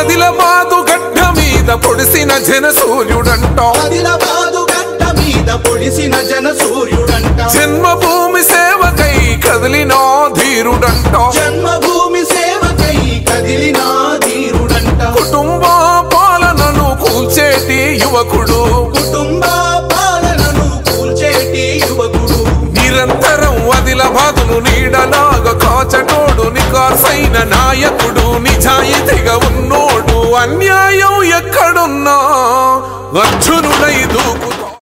ఆదిలబాదు గడ్డ మీద పొడిసిన జన సూర్యుడంట ఆదిలాబాదు గడ్డ మీద పొడిసిన జన సూర్యుడంట జన్మభూమి సేవకై కదిలిన ధీరుడంట జన్మభూమి సేవకై కదిలిన ధీరుడంట కుటుంబ పాలనను కూల్చేటి యువకుడు కుటుంబ పాలనను కూల్చేటి యువకుడు నిరంతరం ఆదిలాబాదును నీడలాగా కాచటోడు నికార్సైన నాయకుడు నిజాయితీగా ఉన్నోడు అన్యాయం ఎక్కడున్నా అర్జునుడై దూకు